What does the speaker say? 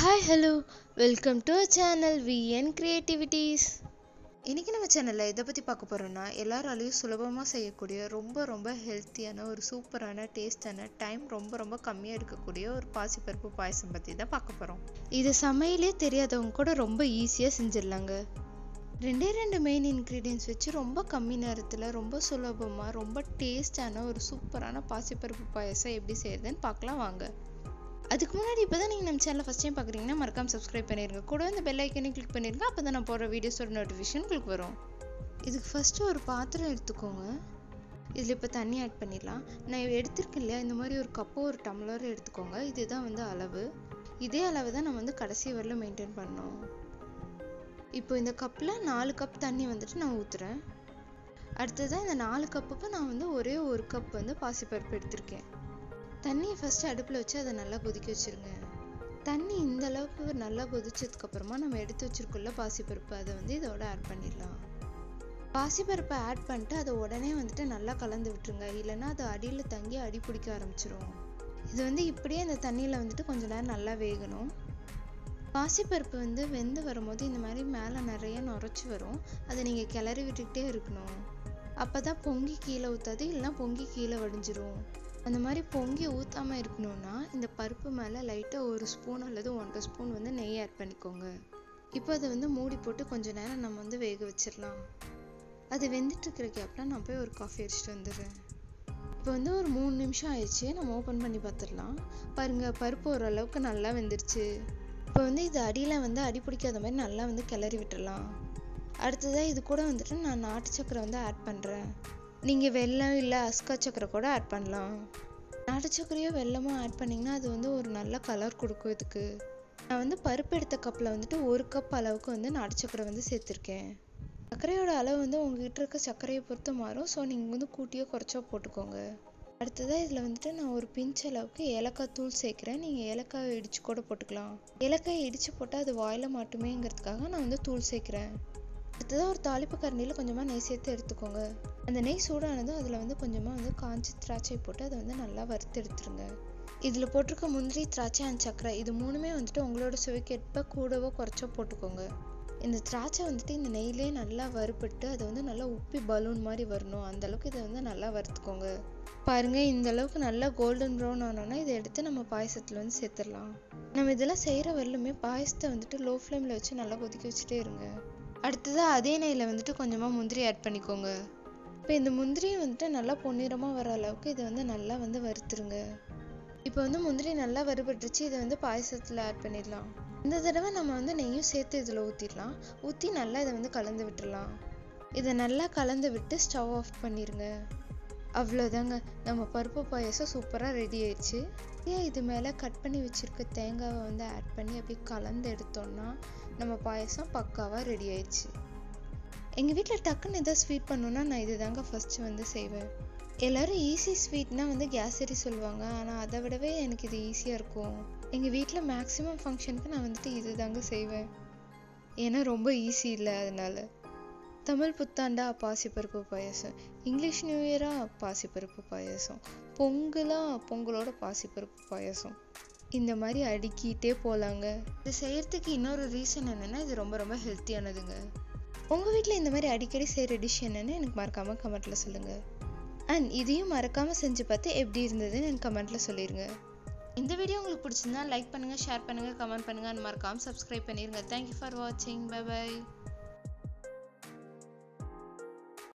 hi hello welcome to channel VN creativities இன்றைக்கி நம்ம சேனலில் எதை பற்றி பார்க்க போகிறோம்னா எல்லாராலையும் சுலபமாக செய்யக்கூடிய ரொம்ப ரொம்ப ஹெல்த்தியான ஒரு சூப்பரான டேஸ்டான டைம் ரொம்ப ரொம்ப கம்மியாக எடுக்கக்கூடிய ஒரு பாசிப்பருப்பு பாயசம் பற்றி தான் பார்க்க போகிறோம் இது சமையலே தெரியாதவங்க கூட ரொம்ப ஈஸியாக செஞ்சிடலாங்க ரெண்டே ரெண்டு மெயின் இன்க்ரீடியன்ஸ் வச்சு ரொம்ப கம்மி நேரத்தில் ரொம்ப சுலபமாக ரொம்ப டேஸ்டான ஒரு சூப்பரான பாசிப்பருப்பு பாயசம் எப்படி செய்யறதுன்னு பார்க்கலாம் வாங்க அதுக்கு முன்னாடி இப்போ தான் நீங்கள் நம்ம சேனலை ஃபஸ்ட் டைம் பார்க்குறீங்கன்னா மறக்காம சப்ஸ்கிரைப் பண்ணிடுங்க கூட இந்த பெல் ஐக்கனையும் கிளிக் பண்ணிடுங்க அப்போ தான் நான் போடுற வீடியோஸோட நோட்டிஃபிகேஷன் உங்களுக்கு வரும் இதுக்கு ஃபஸ்ட்டு ஒரு பாத்திரம் எடுத்துக்கோங்க இதில் இப்போ தண்ணி ஆட் பண்ணிடலாம் நான் எடுத்திருக்கேன் இல்லையா இந்த மாதிரி ஒரு கப்போ ஒரு டம்ளரும் எடுத்துக்கோங்க இதுதான் வந்து அளவு இதே அளவு தான் நம்ம வந்து கடைசி வரலும் மெயின்டைன் பண்ணோம் இப்போ இந்த கப்பில் நாலு கப் தண்ணி வந்துட்டு நான் ஊற்றுறேன் அடுத்ததான் இந்த நாலு கப்புக்கு நான் வந்து ஒரே ஒரு கப் வந்து பாசிப்பருப்பு எடுத்திருக்கேன் தண்ணியை ஃபஸ்ட்டு அடுப்பில் வச்சு அதை நல்லா கொதிக்க வச்சுருங்க தண்ணி இந்த அளவுக்கு நல்லா கொதிச்சதுக்கப்புறமா நம்ம எடுத்து வச்சிருக்கோம்ல பாசிப்பருப்பு அதை வந்து இதோட ஆட் பண்ணிடலாம் பாசிப்பருப்பை ஆட் பண்ணிட்டு அதை உடனே வந்துட்டு நல்லா கலந்து விட்டுருங்க இல்லைன்னா அது அடியில் தங்கி அடி பிடிக்க ஆரம்பிச்சிரும் இது வந்து இப்படியே அந்த தண்ணியில் வந்துட்டு கொஞ்ச நேரம் நல்லா வேகணும் பாசிப்பருப்பு வந்து வெந்து வரும்போது இந்த மாதிரி மேலே நிறைய நுரைச்சி வரும் அதை நீங்கள் கிளறி விட்டுக்கிட்டே இருக்கணும் அப்போ தான் பொங்கி கீழே ஊற்றாது இல்லைன்னா பொங்கி கீழே வடிஞ்சிரும் அந்த மாதிரி பொங்கி ஊற்றாமல் இருக்கணும்னா இந்த பருப்பு மேலே லைட்டாக ஒரு ஸ்பூன் அல்லது ஒன்றரை ஸ்பூன் வந்து நெய் ஆட் பண்ணிக்கோங்க இப்போ அதை வந்து மூடி போட்டு கொஞ்ச நேரம் நம்ம வந்து வேக வச்சிடலாம் அது வெந்துட்டு இருக்கிற கேப்பில் நான் போய் ஒரு காஃபி அடிச்சுட்டு வந்துடுறேன் இப்போ வந்து ஒரு மூணு நிமிஷம் ஆயிடுச்சு நம்ம ஓப்பன் பண்ணி பார்த்துடலாம் பாருங்கள் பருப்பு ஓரளவுக்கு நல்லா வெந்துருச்சு இப்போ வந்து இது அடியில் வந்து அடி பிடிக்காத மாதிரி நல்லா வந்து கிளறி விட்டுடலாம் அடுத்ததாக இது கூட வந்துட்டு நான் நாட்டு சக்கரை வந்து ஆட் பண்ணுறேன் நீங்கள் வெல்லம் இல்லை அஸ்கா சக்கரை கூட ஆட் பண்ணலாம் நாட்டு சக்கரையோ வெல்லமோ ஆட் பண்ணிங்கன்னா அது வந்து ஒரு நல்ல கலர் கொடுக்கும் இதுக்கு நான் வந்து பருப்பு எடுத்த கப்பில் வந்துட்டு ஒரு கப் அளவுக்கு வந்து நாட்டு சக்கரை வந்து சேர்த்துருக்கேன் சர்க்கரையோட அளவு வந்து உங்ககிட்ட இருக்க சர்க்கரையை பொறுத்து மாறும் ஸோ நீங்கள் வந்து கூட்டியோ குறைச்சோ போட்டுக்கோங்க அடுத்ததாக இதில் வந்துட்டு நான் ஒரு பிஞ்ச் அளவுக்கு ஏலக்காய் தூள் சேர்க்குறேன் நீங்கள் ஏலக்காய் இடித்து கூட போட்டுக்கலாம் ஏலக்காய் இடித்து போட்டால் அது வாயில் மாட்டுமேங்கிறதுக்காக நான் வந்து தூள் சேர்க்குறேன் அடுத்ததாக ஒரு தாளிப்பு கரண்டியில் கொஞ்சமாக நெய் சேர்த்து எடுத்துக்கோங்க அந்த நெய் சூடானதும் அதில் வந்து கொஞ்சமாக வந்து காஞ்சி திராட்சை போட்டு அதை வந்து நல்லா வறுத்து எடுத்துருங்க இதில் போட்டிருக்க முந்திரி திராட்சை அண்ட் சர்க்கரை இது மூணுமே வந்துட்டு உங்களோட சுவைக்கேற்ப கூடவோ குறைச்சோ போட்டுக்கோங்க இந்த திராட்சை வந்துட்டு இந்த நெய்லேயே நல்லா வறுபட்டு அதை வந்து நல்லா உப்பி பலூன் மாதிரி வரணும் அந்த அளவுக்கு இதை வந்து நல்லா வறுத்துக்கோங்க பாருங்க இந்த அளவுக்கு நல்லா கோல்டன் ப்ரௌன் ஆனோன்னா இதை எடுத்து நம்ம பாயசத்தில் வந்து சேர்த்துடலாம் நம்ம இதெல்லாம் செய்கிற வரலுமே பாயசத்தை வந்துட்டு லோ ஃப்ளேமில் வச்சு நல்லா கொதிக்க வச்சுட்டே இருங்க அடுத்ததாக அதே நெய்யில் வந்துட்டு கொஞ்சமாக முந்திரி ஆட் பண்ணிக்கோங்க இப்போ இந்த முந்திரியை வந்துட்டு நல்லா பொன்னிறமாக வர அளவுக்கு இதை வந்து நல்லா வந்து வறுத்துருங்க இப்போ வந்து முந்திரி நல்லா வறுபட்டுருச்சு இதை வந்து பாயசத்தில் ஆட் பண்ணிடலாம் இந்த தடவை நம்ம வந்து நெய்யும் சேர்த்து இதில் ஊற்றிடலாம் ஊற்றி நல்லா இதை வந்து கலந்து விட்டுடலாம் இதை நல்லா கலந்து விட்டு ஸ்டவ் ஆஃப் பண்ணிடுங்க அவ்வளோதாங்க நம்ம பருப்பு பாயசம் சூப்பராக ரெடி ஆயிடுச்சு ஏன் இது மேலே கட் பண்ணி வச்சுருக்க தேங்காவை வந்து ஆட் பண்ணி அப்படியே கலந்து எடுத்தோம்னா நம்ம பாயசம் பக்காவாக ரெடி ஆயிடுச்சு எங்கள் வீட்டில் டக்குன்னு எதாவது ஸ்வீட் பண்ணணுன்னா நான் இது தாங்க ஃபஸ்ட்டு வந்து செய்வேன் எல்லோரும் ஈஸி ஸ்வீட்னா வந்து கேசரி சொல்லுவாங்க ஆனால் அதை விடவே எனக்கு இது ஈஸியாக இருக்கும் எங்கள் வீட்டில் மேக்ஸிமம் ஃபங்க்ஷனுக்கு நான் வந்துட்டு இது தாங்க செய்வேன் ஏன்னா ரொம்ப ஈஸி இல்லை அதனால தமிழ் புத்தாண்டா பாசிப்பருப்பு பாயசம் இங்கிலீஷ் நியூ இயரா பாசிப்பருப்பு பாயசம் பொங்கலா பொங்கலோட பாசிப்பருப்பு பாயசம் இந்த மாதிரி அடுக்கிட்டே போகலாங்க இது செய்யறதுக்கு இன்னொரு ரீசன் என்னென்னா இது ரொம்ப ரொம்ப ஹெல்த்தியானதுங்க உங்கள் வீட்டில் இந்த மாதிரி அடிக்கடி செய்கிற டிஷ் என்னென்னு எனக்கு மறக்காமல் கமெண்ட்டில் சொல்லுங்கள் அண்ட் இதையும் மறக்காமல் செஞ்சு பார்த்து எப்படி இருந்ததுன்னு எனக்கு கமெண்ட்டில் சொல்லிடுங்க இந்த வீடியோ உங்களுக்கு பிடிச்சிருந்தா லைக் பண்ணுங்கள் ஷேர் பண்ணுங்கள் கமெண்ட் பண்ணுங்கள் அண்ட் மறக்காமல் சப்ஸ்கிரைப் பண்ணிடுங்க தேங்க்யூ ஃபார் வாட்சிங் பை பை